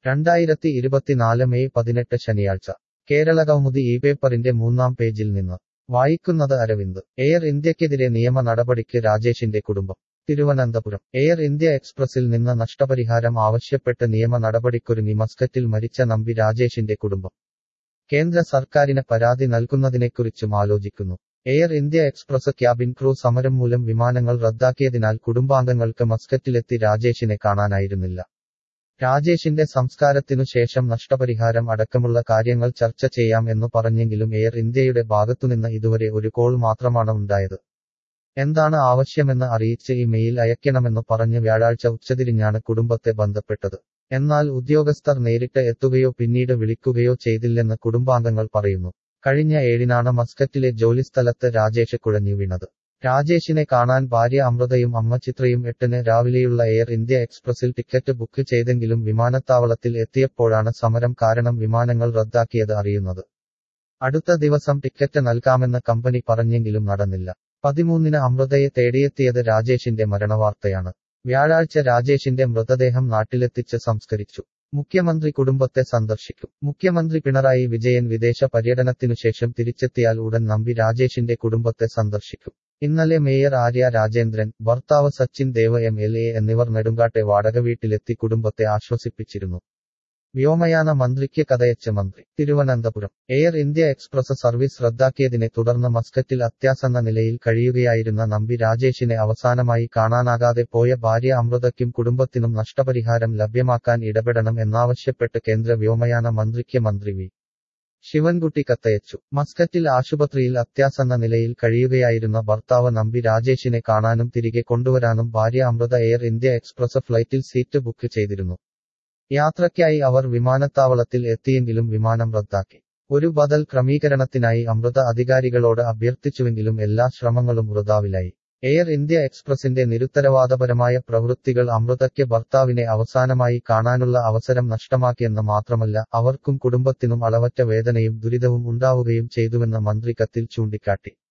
രണ്ടായിരത്തി ഇരുപത്തിനാല് മെയ് പതിനെട്ട് ശനിയാഴ്ച കേരള കൗമുദി ഈ പേപ്പറിന്റെ മൂന്നാം പേജിൽ നിന്ന് വായിക്കുന്നത് അരവിന്ദ് എയർ ഇന്ത്യക്കെതിരെ നിയമ നടപടിക്ക് രാജേഷിന്റെ കുടുംബം തിരുവനന്തപുരം എയർ ഇന്ത്യ എക്സ്പ്രസിൽ നിന്ന് നഷ്ടപരിഹാരം ആവശ്യപ്പെട്ട് നിയമ നടപടിക്കൊരുങ്ങി മസ്കറ്റിൽ മരിച്ച നമ്പി രാജേഷിന്റെ കുടുംബം കേന്ദ്ര സർക്കാരിന് പരാതി നൽകുന്നതിനെക്കുറിച്ചും ആലോചിക്കുന്നു Air India Express cabin crew സമരം മൂലം വിമാനങ്ങൾ റദ്ദാക്കിയതിനാൽ കുടുംബാംഗങ്ങൾക്ക് മസ്കറ്റിലെത്തി രാജേഷിനെ കാണാനായിരുന്നില്ല രാജേഷിന്റെ സംസ്കാരത്തിനു ശേഷം നഷ്ടപരിഹാരം അടക്കമുള്ള കാര്യങ്ങൾ ചർച്ച ചെയ്യാം എന്നു പറഞ്ഞെങ്കിലും എയർ ഇന്ത്യയുടെ ഭാഗത്തുനിന്ന് ഇതുവരെ ഒരു കോൾ മാത്രമാണ് ഉണ്ടായത് എന്താണ് ആവശ്യമെന്ന് അറിയിച്ച് ഈ മെയിൽ അയക്കണമെന്ന് പറഞ്ഞ് വ്യാഴാഴ്ച ഉച്ചതിരിഞ്ഞാണ് കുടുംബത്തെ ബന്ധപ്പെട്ടത് എന്നാൽ ഉദ്യോഗസ്ഥർ നേരിട്ട് എത്തുകയോ പിന്നീട് വിളിക്കുകയോ ചെയ്തില്ലെന്ന് കുടുംബാംഗങ്ങൾ പറയുന്നു കഴിഞ്ഞ ഏഴിനാണ് മസ്കറ്റിലെ ജോലിസ്ഥലത്ത് രാജേഷ് കുഴഞ്ഞു വീണത് രാജേഷിനെ കാണാൻ ഭാര്യ അമൃതയും അമ്മ ചിത്രയും എട്ടിന് രാവിലെയുള്ള എയർ ഇന്ത്യ എക്സ്പ്രസിൽ ടിക്കറ്റ് ബുക്ക് ചെയ്തെങ്കിലും വിമാനത്താവളത്തിൽ എത്തിയപ്പോഴാണ് സമരം കാരണം വിമാനങ്ങൾ റദ്ദാക്കിയത് അറിയുന്നത് അടുത്ത ദിവസം ടിക്കറ്റ് നൽകാമെന്ന് കമ്പനി പറഞ്ഞെങ്കിലും നടന്നില്ല പതിമൂന്നിന് അമൃതയെ തേടിയെത്തിയത് രാജേഷിന്റെ മരണവാർത്തയാണ് വ്യാഴാഴ്ച രാജേഷിന്റെ മൃതദേഹം നാട്ടിലെത്തിച്ച് സംസ്കരിച്ചു മുഖ്യമന്ത്രി കുടുംബത്തെ സന്ദർശിക്കും മുഖ്യമന്ത്രി പിണറായി വിജയൻ വിദേശ പര്യടനത്തിനുശേഷം തിരിച്ചെത്തിയാൽ ഉടൻ നമ്പി രാജേഷിന്റെ കുടുംബത്തെ സന്ദർശിക്കും ഇന്നലെ മേയർ ആര്യ രാജേന്ദ്രൻ ഭർത്താവ് Sachin Dev M L A എന്നിവർ നെടുങ്കാട്ടെ വാടക വീട്ടിലെത്തി കുടുംബത്തെ ആശ്വസിപ്പിച്ചിരുന്നു വ്യോമയാന മന്ത്രിക്ക് കഥയച്ച മന്ത്രി Thiruvananthapuram Air India Express service റദ്ദാക്കിയതിനെ തുടർന്ന് മസ്കറ്റിൽ അത്യാസന്ന നിലയിൽ കഴിയുകയായിരുന്ന നമ്പി രാജേഷിനെ അവസാനമായി കാണാനാകാതെ പോയ ഭാര്യ അമൃതയ്ക്കും കുടുംബത്തിനും നഷ്ടപരിഹാരം ലഭ്യമാക്കാൻ ഇടപെടണം എന്നാവശ്യപ്പെട്ട് കേന്ദ്ര വ്യോമയാന മന്ത്രിക്ക് മന്ത്രി വി ശിവൻകുട്ടി കത്തയച്ചു മസ്കറ്റിൽ ആശുപത്രിയിൽ അത്യാസന്ന നിലയിൽ കഴിയുകയായിരുന്ന ഭർത്താവ് നമ്പി രാജേഷിനെ കാണാനും തിരികെ കൊണ്ടുവരാനും ഭാര്യ അമൃത എയർ ഇന്ത്യ എക്സ്പ്രസ് ഫ്ലൈറ്റിൽ സീറ്റ് ബുക്ക് ചെയ്തിരുന്നു യാത്രയ്ക്കായി അവർ വിമാനത്താവളത്തിൽ എത്തിയെങ്കിലും വിമാനം റദ്ദാക്കി ഒരു ബദൽ ക്രമീകരണത്തിനായി അമൃത അധികാരികളോട് അഭ്യർത്ഥിച്ചുവെങ്കിലും എല്ലാ ശ്രമങ്ങളും വൃതാവിലായി എയർ ഇന്ത്യ എക്സ്പ്രസിന്റെ നിരുത്തരവാദപരമായ പ്രവൃത്തികൾ അമൃതയ്ക്ക് ഭർത്താവിനെ അവസാനമായി കാണാനുള്ള അവസരം നഷ്ടമാക്കിയെന്ന് മാത്രമല്ല അവർക്കും കുടുംബത്തിനും അളവറ്റ വേദനയും ദുരിതവും ഉണ്ടാവുകയും ചെയ്തുവെന്ന് മന്ത്രി കത്തിൽ ചൂണ്ടിക്കാട്ടി